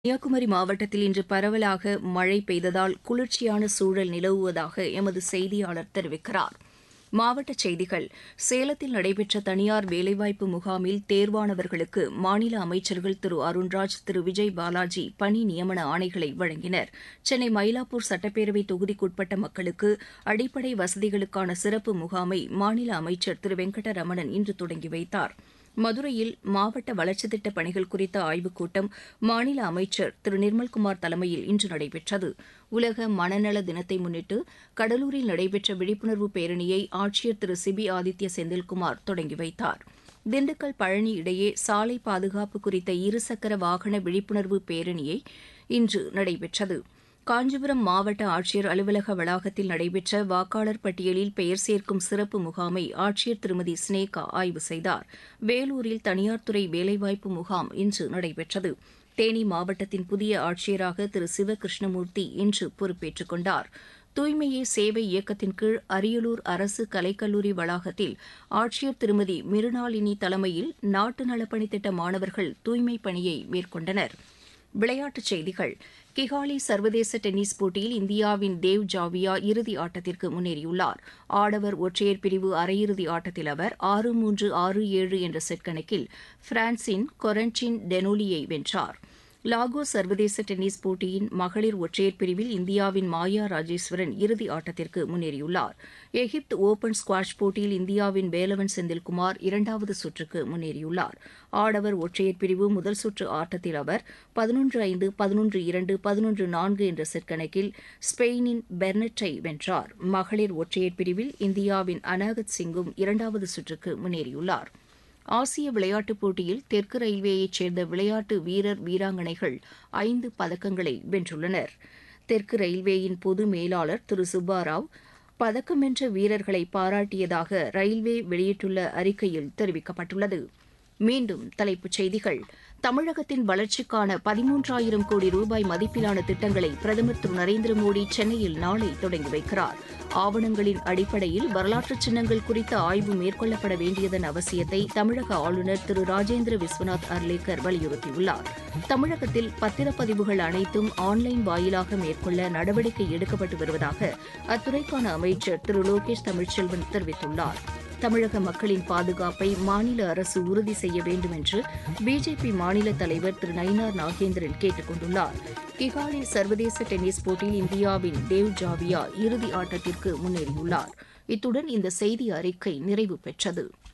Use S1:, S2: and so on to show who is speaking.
S1: கன்னியாகுமரி மாவட்டத்தில் இன்று பரவலாக மழை பெய்ததால் குளிர்ச்சியான சூழல் நிலவுவதாக எமது செய்தியாளர் தெரிவிக்கிறார் மாவட்டச் செய்திகள் சேலத்தில் நடைபெற்ற தனியார் வேலைவாய்ப்பு முகாமில் தேர்வானவர்களுக்கு மாநில அமைச்சர்கள் திரு அருண்ராஜ் திரு விஜய் பாலாஜி பணி நியமன ஆணைகளை வழங்கினர் சென்னை மயிலாப்பூர் சட்டப்பேரவை தொகுதிக்குட்பட்ட மக்களுக்கு அடிப்படை வசதிகளுக்கான சிறப்பு முகாமை மாநில அமைச்சர் திரு வெங்கடரமணன் இன்று தொடங்கி வைத்தார் மதுரையில் மாவட்ட வளர்ச்சித் திட்டப் பணிகள் குறித்த ஆய்வுக் கூட்டம் மாநில அமைச்சர் திரு நிர்மல்குமார் தலைமையில் இன்று நடைபெற்றது உலக மனநல தினத்தை முன்னிட்டு கடலூரில் நடைபெற்ற விழிப்புணர்வு பேரணியை ஆட்சியர் திரு சிபி ஆதித்ய செந்தில்குமார் தொடங்கி வைத்தார் திண்டுக்கல் பழனி இடையே சாலை பாதுகாப்பு குறித்த இருசக்கர வாகன விழிப்புணர்வு பேரணியை இன்று நடைபெற்றது காஞ்சிபுரம் மாவட்ட ஆட்சியர் அலுவலக வளாகத்தில் நடைபெற்ற வாக்காளர் பட்டியலில் பெயர் சேர்க்கும் சிறப்பு முகாமை ஆட்சியர் திருமதி ஸ்னேகா ஆய்வு செய்தார் வேலூரில் தனியார் துறை வேலைவாய்ப்பு முகாம் இன்று நடைபெற்றது தேனி மாவட்டத்தின் புதிய ஆட்சியராக திரு சிவகிருஷ்ணமூர்த்தி இன்று பொறுப்பேற்றுக் கொண்டார் தூய்மையே சேவை இயக்கத்தின் கீழ் அரியலூர் அரசு கலைக்கல்லூரி வளாகத்தில் ஆட்சியர் திருமதி மிருணாளினி தலைமையில் நாட்டு நலப்பணி திட்ட மாணவர்கள் தூய்மைப் பணியை மேற்கொண்டனர் விளையாட்டுச் செய்திகள் கிகாலி சர்வதேச டென்னிஸ் போட்டியில் இந்தியாவின் தேவ் ஜாவியா இறுதி ஆட்டத்திற்கு முன்னேறியுள்ளார் ஆடவர் ஒற்றையர் பிரிவு அரையிறுதி ஆட்டத்தில் அவர் ஆறு மூன்று ஆறு ஏழு என்ற செட் கணக்கில் பிரான்சின் கொரன்டின் டெனோலியை வென்றார் லாகோஸ் சர்வதேச டென்னிஸ் போட்டியின் மகளிர் ஒற்றையர் பிரிவில் இந்தியாவின் மாயா ராஜேஸ்வரன் இறுதி ஆட்டத்திற்கு முன்னேறியுள்ளார் எகிப்து ஒபன் ஸ்குவாஷ் போட்டியில் இந்தியாவின் வேலவன் செந்தில்குமார் இரண்டாவது சுற்றுக்கு முன்னேறியுள்ளார் ஆடவர் ஒற்றையர் பிரிவு முதல் சுற்று ஆட்டத்தில் அவர் பதினொன்று ஐந்து பதினொன்று இரண்டு பதினொன்று நான்கு என்ற செட் கணக்கில் ஸ்பெயினின் பெர்னட்டை வென்றார் மகளிர் ஒற்றையர் பிரிவில் இந்தியாவின் அனாகத் சிங்கும் இரண்டாவது சுற்றுக்கு முன்னேறியுள்ளார் ஆசிய விளையாட்டுப் போட்டியில் தெற்கு ரயில்வேயைச் சேர்ந்த விளையாட்டு வீரர் வீராங்கனைகள் ஐந்து பதக்கங்களை வென்றுள்ளனர் தெற்கு ரயில்வேயின் பொது மேலாளர் திரு சுப்பாராவ் பதக்கம் வென்ற வீரர்களை பாராட்டியதாக ரயில்வே வெளியிட்டுள்ள அறிக்கையில் தெரிவிக்கப்பட்டுள்ளது மீண்டும் தலைப்புச் செய்திகள் தமிழகத்தின் வளர்ச்சிக்கான பதிமூன்றாயிரம் கோடி ரூபாய் மதிப்பிலான திட்டங்களை பிரதமர் திரு நரேந்திர மோடி சென்னையில் நாளை தொடங்கி வைக்கிறார் ஆவணங்களின் அடிப்படையில் வரலாற்று சின்னங்கள் குறித்த ஆய்வு மேற்கொள்ளப்பட வேண்டியதன் அவசியத்தை தமிழக ஆளுநர் திரு ராஜேந்திர விஸ்வநாத் அர்லேக்கர் வலியுறுத்தியுள்ளார் தமிழகத்தில் பத்திரப்பதிவுகள் அனைத்தும் ஆன்லைன் வாயிலாக மேற்கொள்ள நடவடிக்கை எடுக்கப்பட்டு வருவதாக அத்துறைக்கான அமைச்சர் திரு லோகேஷ் தமிழ்ச்செல்வன் தெரிவித்துள்ளார் தமிழக மக்களின் பாதுகாப்பை மாநில அரசு உறுதி செய்ய வேண்டும் என்று பிஜேபி மாநில தலைவர் திரு நயினார் நாகேந்திரன் கேட்டுக் கொண்டுள்ளார் கிகாலி சர்வதேச டென்னிஸ் போட்டியில் இந்தியாவின் தேவ் ஜாவியா இறுதி ஆட்டத்திற்கு முன்னேறியுள்ளார் இத்துடன் இந்த செய்தி அறிக்கை நிறைவு பெற்றது